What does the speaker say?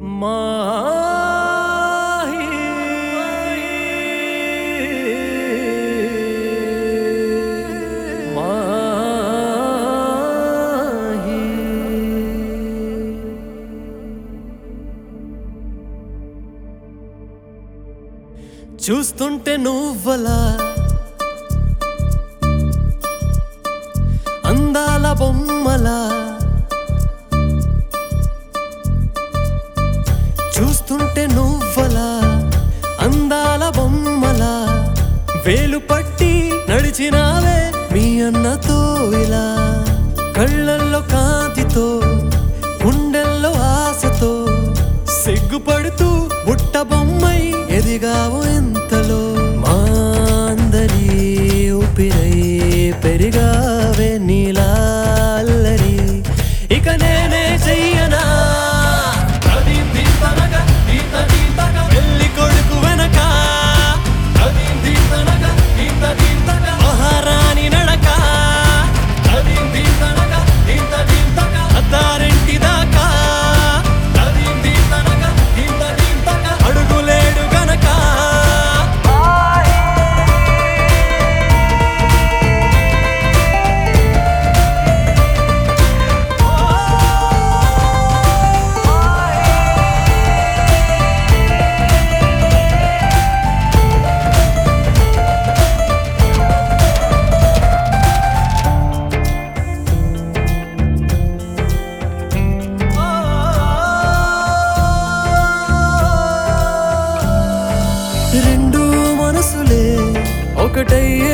చూస్తుంటే నువ్వలా అందాల బొమ్మలా చూస్తుంటే నువ్వలా అందాల బొమ్మలా వేలు పట్టి నడిచినావే మీ అన్నతో ఇలా కళ్ళల్లో కాంతితో గుండెల్లో ఆశతో సిగ్గుపడుతూ బుట్ట బొమ్మై ఎదిగావు ఎంతలో మా అందరి ఊపిరై పెరిగావే నీలా అల్లరి ఇక నేనే చెయ్యనా పెళ్లి కొడుకు వెనక మహారాణి నడక అత్తారింటి దాకా అడుగులేడు గనక రెండు మనసులే ఒకటయ్యే